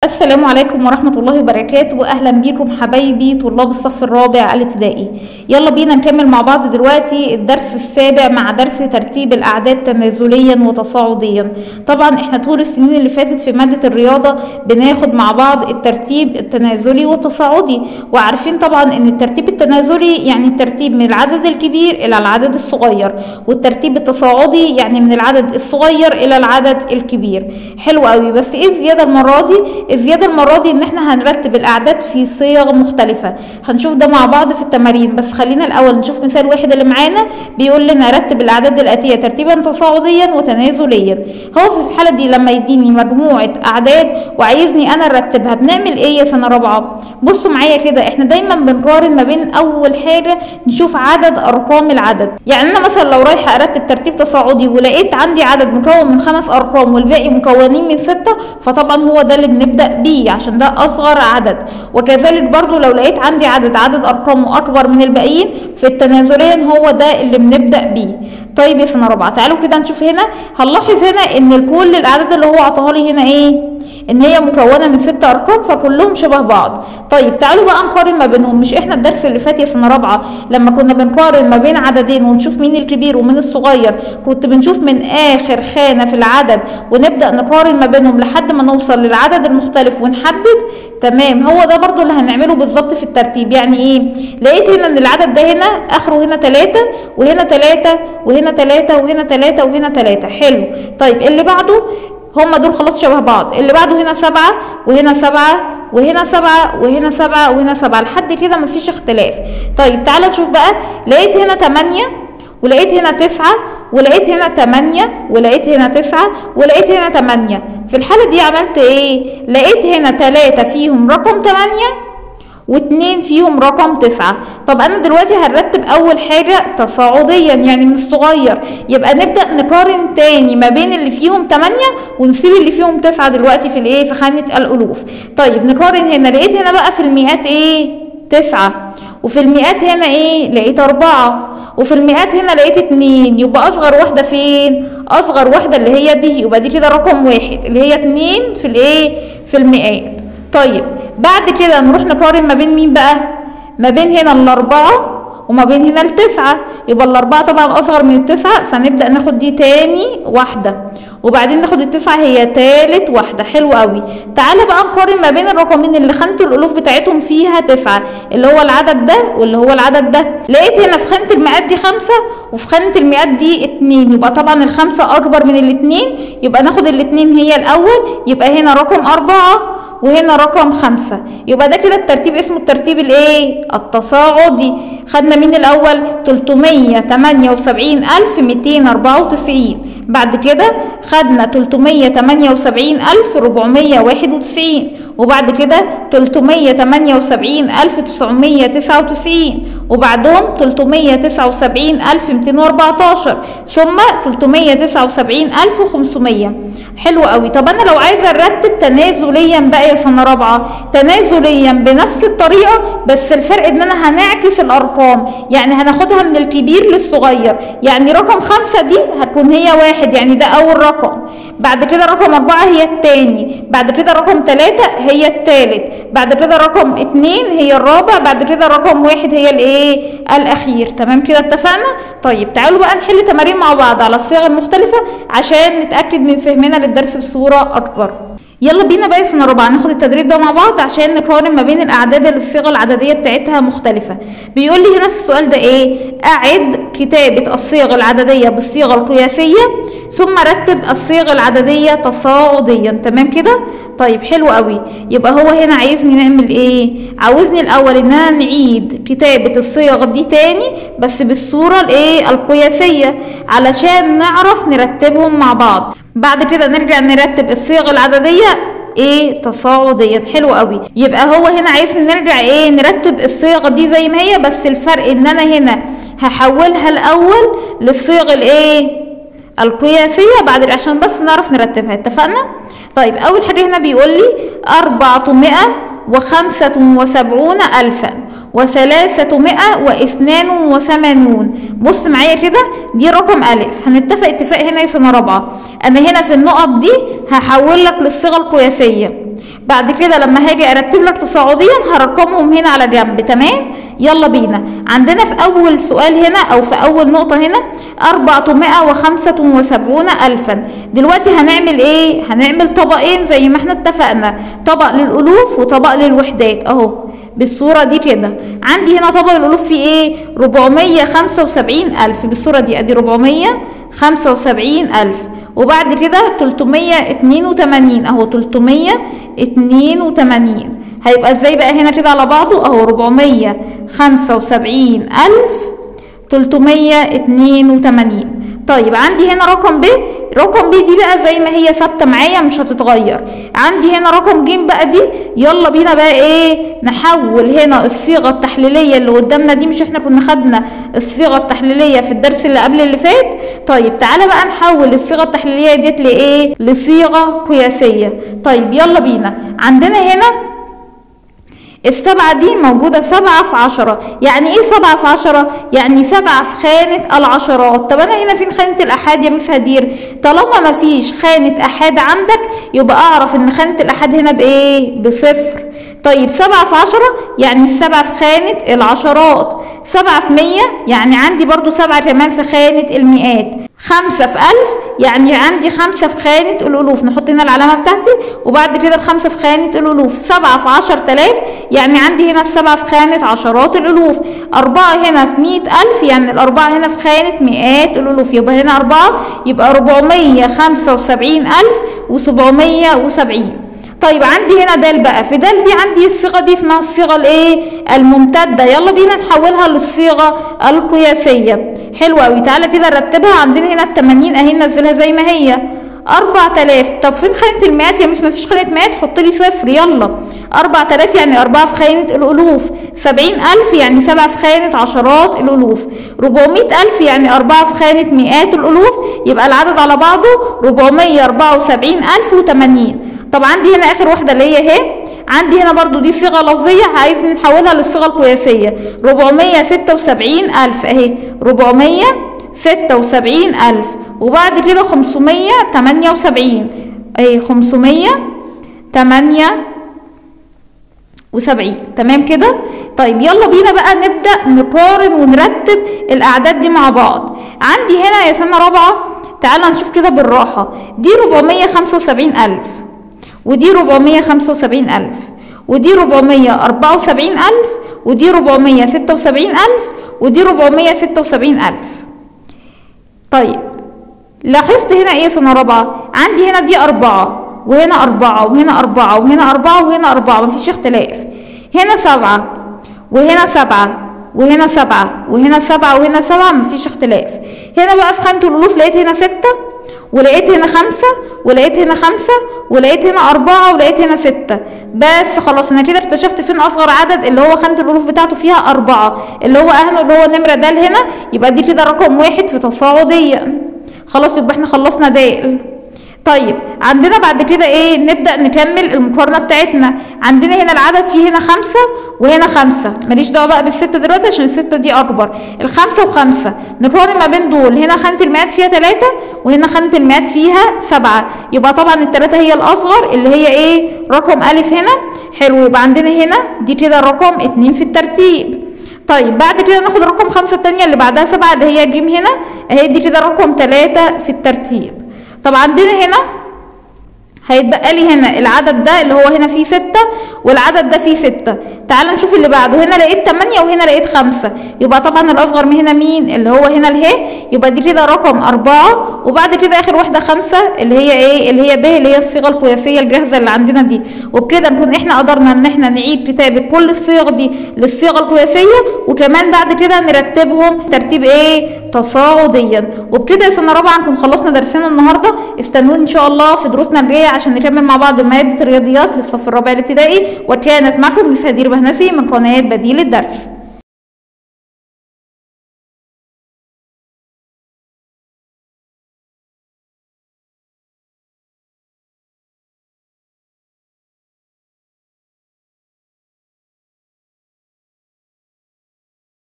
السلام عليكم ورحمة الله وبركاته وأهلا بيكم حبايبي طلاب الصف الرابع الابتدائي يلا بينا نكمل مع بعض دلوقتي الدرس السابع مع درس ترتيب الأعداد تنازليا وتصاعديا طبعا احنا طول السنين اللي فاتت في مادة الرياضة بناخد مع بعض الترتيب التنازلي والتصاعدي وعارفين طبعا ان الترتيب التنازلي يعني الترتيب من العدد الكبير إلى العدد الصغير والترتيب التصاعدي يعني من العدد الصغير إلى العدد الكبير حلو قوي بس ايه الزيادة المرة دي الزيادة المرة دي ان احنا هنرتب الاعداد في صيغ مختلفة هنشوف ده مع بعض في التمارين بس خلينا الاول نشوف مثال واحد اللي معانا بيقول لنا رتب الاعداد الاتية ترتيبا تصاعديا وتنازليا هو في الحالة دي لما يديني مجموعة اعداد وعايزني انا ارتبها بنعمل ايه يا سنة رابعة بصوا معايا كده احنا دايما بنقارن ما بين اول حاجة نشوف عدد ارقام العدد يعني انا مثلا لو رايحة ارتب ترتيب تصاعدي ولقيت عندي عدد مكون من خمس ارقام والباقي مكونين من ستة فطبعا هو ده اللي بنبدأ بيه عشان ده أصغر عدد وكذلك برضو لو لقيت عندي عدد عدد أرقامه أكبر من الباقيين في التنازلين هو ده اللي بنبدأ بيه طيب يا سنة رابعة تعالوا كده نشوف هنا هنلاحظ هنا إن كل الأعداد اللي هو عطاها لي هنا إيه ان هي مكونه من ست ارقام فكلهم شبه بعض طيب تعالوا بقى نقارن ما بينهم مش احنا الدرس اللي فات يا سنه رابعه لما كنا بنقارن ما بين عددين ونشوف مين الكبير ومين الصغير كنت بنشوف من اخر خانه في العدد ونبدا نقارن ما بينهم لحد ما نوصل للعدد المختلف ونحدد تمام هو ده برضو اللي هنعمله بالظبط في الترتيب يعني ايه لقيت هنا ان العدد ده هنا اخره هنا ثلاثة وهنا ثلاثة وهنا ثلاثة وهنا ثلاثة وهنا ثلاثة حلو طيب اللي بعده هما دول خلاص شبه بعض اللي بعده هنا سبعة وهنا سبعة وهنا سبعة وهنا سبعة وهنا سبعة لحد كده مفيش اختلاف طيب تعالى نشوف بقى لقيت هنا تمانية ولقيت هنا تسعة ولقيت هنا تمانية ولقيت هنا تسعة ولقيت هنا تمانية في الحالة دي عملت ايه لقيت هنا تلاتة فيهم رقم تمانية واتنين فيهم رقم تسعة طب انا دلوقتي هنرتب اول حاجة تصاعديا يعني من الصغير يبقى نبدأ نقارن تاني ما بين اللي فيهم تمانية ونسيب اللي فيهم تسعة دلوقتي في الايه في خانة الالوف طيب نقارن هنا لقيت هنا بقى في المئات ايه تسعة وفي المئات هنا ايه لقيت اربعة وفي المئات هنا لقيت اتنين يبقى اصغر واحدة فين اصغر واحدة اللي هي دي يبقى دي كده رقم واحد اللي هي اتنين في الايه في المئات طيب بعد كده نروح نقارن ما بين مين بقى ما بين هنا الاربعة وما بين هنا التسعة يبقى الاربعة طبعا اصغر من التسعة فنبدأ ناخد دي تاني واحدة وبعدين ناخد التسعة هي تالت واحدة حلو قوي تعالى بقى نقارن ما بين الرقمين اللي خانة الألوف بتاعتهم فيها تسعة اللي هو العدد ده واللي هو العدد ده لقيت هنا في خانة المئات دي خمسة وفي خانة المئات دي اتنين يبقى طبعا الخمسة أكبر من الاتنين يبقى ناخد الاتنين هي الأول يبقى هنا رقم أربعة وهنا رقم خمسة يبقى ده كده الترتيب اسمه الترتيب الايه التصاعدي خدنا مين الاول 378294 بعد كده خدنا 378491 وبعد كده 378999 وبعدهم 379214 ثم 379500 حلو قوي طب انا لو عايزه ارتب تنازليا بقى يا سنه رابعه تنازليا بنفس الطريقه بس الفرق ان انا هنعكس الارقام يعني هناخدها من الكبير للصغير يعني رقم خمسة دي هتكون هي واحد يعني ده اول رقم بعد كده رقم أربعة هي التاني بعد كده رقم ثلاثة هي التالت بعد كده رقم اتنين هي الرابع بعد كده رقم واحد هي الايه الاخير تمام كده اتفقنا طيب تعالوا بقى نحل تمارين مع بعض على الصيغ المختلفة عشان نتأكد من فهمنا للدرس بصورة اكبر يلا بينا بقى سنة رابعة ناخد التدريب ده مع بعض عشان نقارن ما بين الأعداد اللي الصيغة العددية بتاعتها مختلفة بيقول لي هنا في السؤال ده إيه أعد كتابة الصيغ العددية بالصيغة القياسية ثم رتب الصيغ العددية تصاعديا تمام كده طيب حلو قوي يبقى هو هنا عايزني نعمل ايه عاوزني الاول ان انا نعيد كتابة الصيغ دي تاني بس بالصورة الايه القياسية علشان نعرف نرتبهم مع بعض بعد كده نرجع نرتب الصيغ العددية ايه تصاعديا حلو قوي يبقى هو هنا عايزني نرجع ايه نرتب الصيغ دي زي ما هي بس الفرق ان انا هنا هحولها الاول للصيغ الايه القياسية بعد عشان بس نعرف نرتبها اتفقنا طيب اول حاجة هنا بيقول لي اربعمائة وخمسة وسبعون الفا وثلاثمائة واثنان وثمانون بص معايا كده دي رقم ألف هنتفق اتفاق هنا يا سنة رابعة أنا هنا في النقط دي هحول لك للصيغة القياسية بعد كده لما هاجي ارتب لك تصاعديا هرقمهم هنا على جنب تمام يلا بينا عندنا في اول سؤال هنا او في اول نقطة هنا 475 الفا دلوقتي هنعمل ايه هنعمل طبقين زي ما احنا اتفقنا طبق للالوف وطبق للوحدات اهو بالصورة دي كده عندي هنا طبق الألوف فيه ايه 475 ألف بالصورة دي ادي 475 ألف وبعد كده 382 اهو 382 هيبقى ازاي بقى هنا كده على بعضه اهو 475 ألف 382 طيب عندي هنا رقم ب رقم ب دي بقى زي ما هي ثابته معايا مش هتتغير عندي هنا رقم ج بقى دي يلا بينا بقى ايه نحول هنا الصيغه التحليليه اللي قدامنا دي مش احنا كنا خدنا الصيغه التحليليه في الدرس اللي قبل اللي فات طيب تعالى بقى نحول الصيغه التحليليه ديت لايه لصيغه قياسيه طيب يلا بينا عندنا هنا السبعة دي موجودة سبعة في عشرة يعني ايه سبعة في عشرة يعني سبعة في خانة العشرات طب انا هنا فين خانة الأحاد يا مس هدير طالما مفيش خانة أحاد عندك يبقى أعرف إن خانة الأحاد هنا بإيه بصفر طيب سبعة في عشرة يعني السبعة في خانة العشرات سبعة في مية يعني عندي برضو سبعة كمان في خانة المئات خمسة في ألف يعني عندي خمسة في خانة الألوف نحط هنا العلامة بتاعتي وبعد كده الخمسة في خانة الألوف سبعة في عشر تلاف يعني عندي هنا السبعة في خانة عشرات الألوف أربعة هنا في مية ألف يعني الأربعة هنا في خانة مئات الألوف يبقى هنا أربعة يبقى ربعمية خمسة وسبعين ألف وسبعمية وسبعين طيب عندي هنا دال بقى في دال دي عندي الصيغه دي اسمها الصيغه الايه الممتده يلا بينا نحولها للصيغه القياسيه حلوه قوي تعالى كده نرتبها عندنا هنا ال 80 اهي ننزلها زي ما هي 4000 طب فين خانة المئات يا مش مفيش خانة مئات حط لي صفر يلا 4000 يعني 4 في خانة الألوف 70000 يعني 7 في خانة عشرات الألوف 400000 يعني 4 في خانة مئات الألوف يبقى العدد على بعضه 474080 طب عندي هنا اخر واحده اللي هي اهي عندي هنا برضو دي صيغه لفظيه عايز نحولها للصيغه القياسيه 476000 اهي 476000 وبعد كده 578 اهي 578 تمام كده طيب يلا بينا بقى نبدا نقارن ونرتب الاعداد دي مع بعض عندي هنا يا سنه رابعه تعالى نشوف كده بالراحه دي 475000 ودي 475 ألف ودي 474 ألف ودي 476 ألف ودي 476 ألف طيب لاحظت هنا ايه سنة رابعة عندي هنا دي أربعة وهنا أربعة وهنا أربعة وهنا أربعة وهنا أربعة مفيش اختلاف هنا سبعة وهنا سبعة وهنا سبعة وهنا سبعة وهنا سبعة مفيش اختلاف هنا بقى في خانة الألوف لقيت هنا ستة ولقيت هنا خمسة ولقيت هنا خمسة ولقيت هنا أربعة ولقيت هنا ستة بس خلاص أنا كده اكتشفت فين أصغر عدد اللي هو خانة الألوف بتاعته فيها أربعة اللي هو أهله اللي هو نمرة د هنا يبقى دي كده رقم واحد في تصاعديا خلاص يبقى احنا خلصنا د طيب عندنا بعد كده ايه نبدا نكمل المقارنه بتاعتنا عندنا هنا العدد فيه هنا خمسة وهنا خمسة ماليش دعوه بقى بالستة دلوقتي عشان الستة دي اكبر الخمسة وخمسة نقارن ما بين دول هنا خانة المئات فيها ثلاثة وهنا خانة المئات فيها سبعة يبقى طبعا الثلاثة هي الاصغر اللي هي ايه رقم الف هنا حلو يبقى عندنا هنا دي كده رقم اتنين في الترتيب طيب بعد كده ناخد رقم خمسة التانية اللي بعدها سبعة اللي هي جيم هنا اهي دي كده رقم تلاتة في الترتيب طب عندنا هنا هيتبقى لي هنا العدد ده اللي هو هنا فيه ستة والعدد ده فيه ستة تعال نشوف اللي بعده هنا لقيت تمانية وهنا لقيت خمسة يبقى طبعا الأصغر من هنا مين اللي هو هنا اله يبقى دي كده رقم أربعة وبعد كده آخر واحدة خمسة اللي هي إيه اللي هي ب اللي هي الصيغة القياسية الجاهزة اللي عندنا دي وبكده نكون إحنا قدرنا إن إحنا نعيد كتابة كل الصيغ دي للصيغة القياسية وكمان بعد كده نرتبهم ترتيب إيه تصاعديا وبكده يا سنة رابعة نكون خلصنا درسنا النهاردة استنوني إن شاء الله في دروسنا الجاية عشان نكمل مع بعض مادة الرياضيات للصف الرابع الابتدائي وكانت معكم مس هدير بهنسي من قناة بديل الدرس